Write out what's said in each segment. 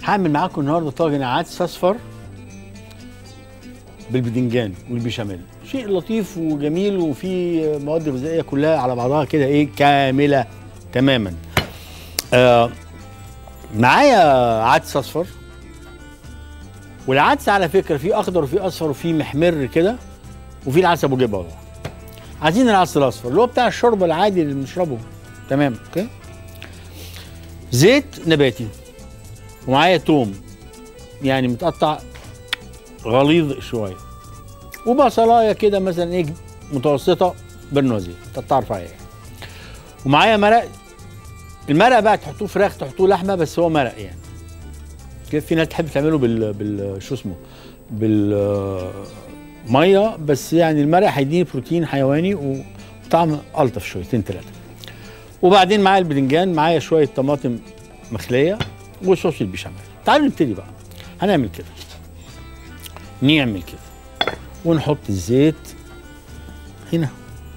هعمل معاكم النهارده طاجن عدس اصفر بالبدنجان والبشاميل شيء لطيف وجميل وفيه مواد غذائيه كلها على بعضها كده ايه كامله تماما آه معايا عدس اصفر والعدس على فكره فيه اخضر وفيه اصفر وفيه محمر كده وفيه العدس ابو جبه والله عايزين العدس الاصفر اللي هو بتاع الشوربه العادي اللي بنشربه تمام اوكي زيت نباتي ومعايا توم يعني متقطع غليظ شويه وبصلايه كده مثلا ايه متوسطه برنوزي تقطع رفيع يعني. ومعايا مرق المرق بقى تحطوه فراخ تحطوه لحمه بس هو مرق يعني كده في ناس تحب تعمله بال بال شو اسمه بال ميه بس يعني المرق هيديني بروتين حيواني وطعم الطف شويتين ثلاثه وبعدين معايا البدنجان معايا شويه طماطم مخليه وصوص البشاميل تعالوا نبتدي بقى هنعمل كده نعمل كده ونحط الزيت هنا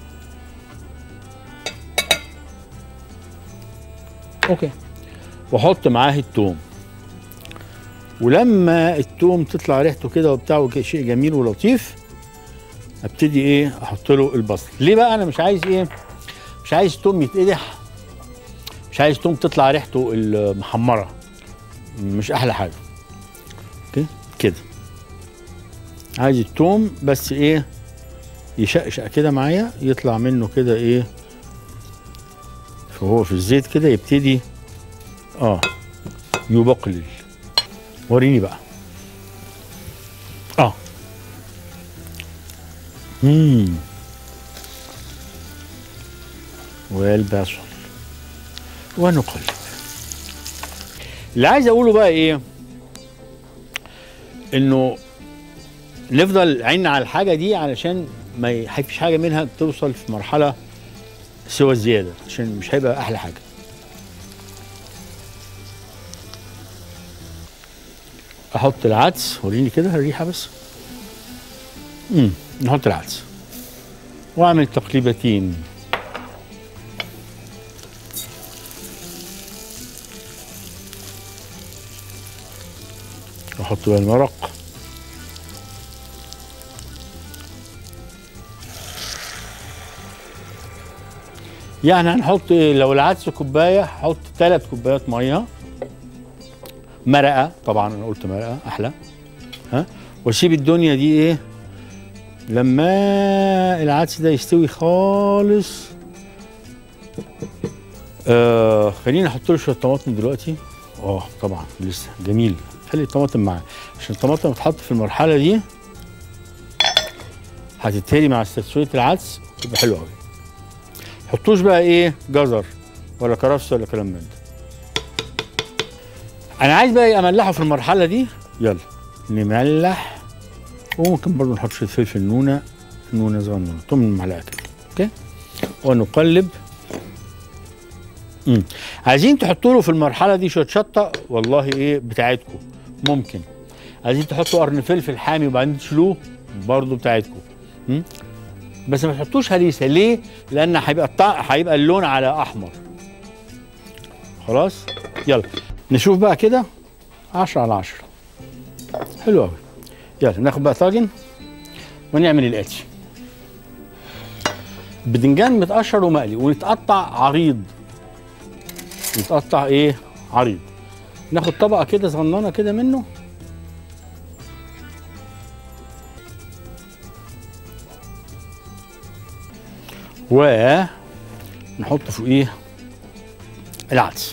اوكي واحط معاه التوم ولما التوم تطلع ريحته كده وبتاع وك- شيء جميل ولطيف ابتدي ايه احط له البصل ليه بقى انا مش عايز ايه مش عايز توم يتقدح مش عايز توم تطلع ريحته المحمره مش احلى حاجه اوكي كده عايز التوم بس ايه يشقشق كده معايا يطلع منه كده ايه فهو في الزيت كده يبتدي اه يبقلل وريني بقى اه امم والبصل ونقلب اللي عايز اقوله بقى ايه انه نفضل عيننا على الحاجه دي علشان ما ي- فيش حاجه منها توصل في مرحله سوى الزياده عشان مش هيبقى احلى حاجه احط العدس وريني كده الريحه بس امم نحط العدس واعمل تقليبتين احط بقى المرق يعني هنحط لو العدس كوبايه هحط ثلاث كوبايات ميه مرقه طبعا انا قلت مرقه احلى ها واسيب الدنيا دي ايه لما العدس ده يستوي خالص آه خليني احط له شويه طماطم دلوقتي اه طبعا لسه جميل خلي الطماطم معاه عشان الطماطم تتحط في المرحله دي هتتهري مع تسويه العدس تبقى حلوه قوي حطوش بقى ايه جزر ولا كرفس ولا كلام من ده انا عايز بقى إيه املحه في المرحله دي يلا نملح وممكن برضو نحط شويه فلفل نونه نونه صغنونه ثمن معلقه كده اوكي ونقلب امم عايزين تحطوا له في المرحله دي شويه شطه والله ايه بتاعتكم ممكن عايزين تحطوا قرن فلفل حامي وبعدين تشيلوه برضو بتاعتكم امم بس ما تحطوش هريسه ليه؟ لان هيبقى الطع... هيبقى اللون على احمر خلاص يلا نشوف بقى كده 10 على 10 حلو قوي يلا ناخد بقى طاجن ونعمل الاتي بدنجان متقشر ومقلي ويتقطع عريض يتقطع ايه عريض ناخد طبقه كده صغننه كده منه ونحط فوقيه العدس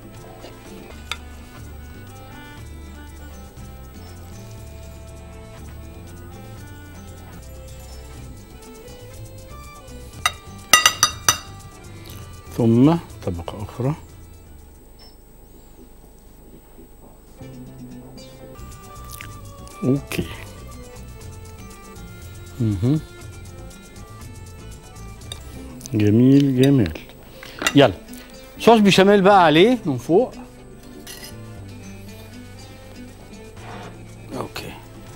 ثم طبقة أخرى أوكي مهم. جميل جميل يلا صوص بشاميل بقى عليه من فوق اوكي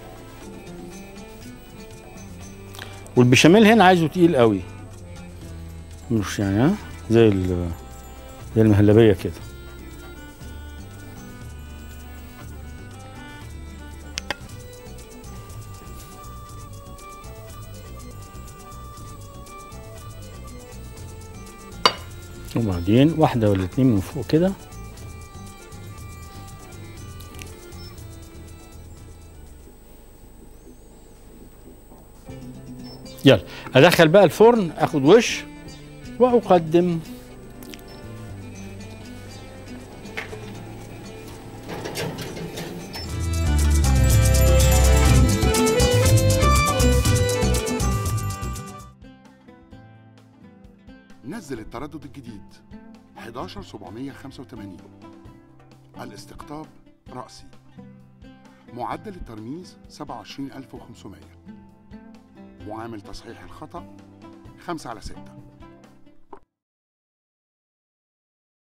والبشاميل هنا عايزه تقيل قوي مش يعني ها زي ال- زي المهلبيه كده وبعدين واحدة ولا اتنين من فوق كده يلا ادخل بقى الفرن اخد وش واقدم نزل التردد الجديد 11785 الاستقطاب رأسي معدل الترميز 27500 معامل تصحيح الخطأ 5 على 6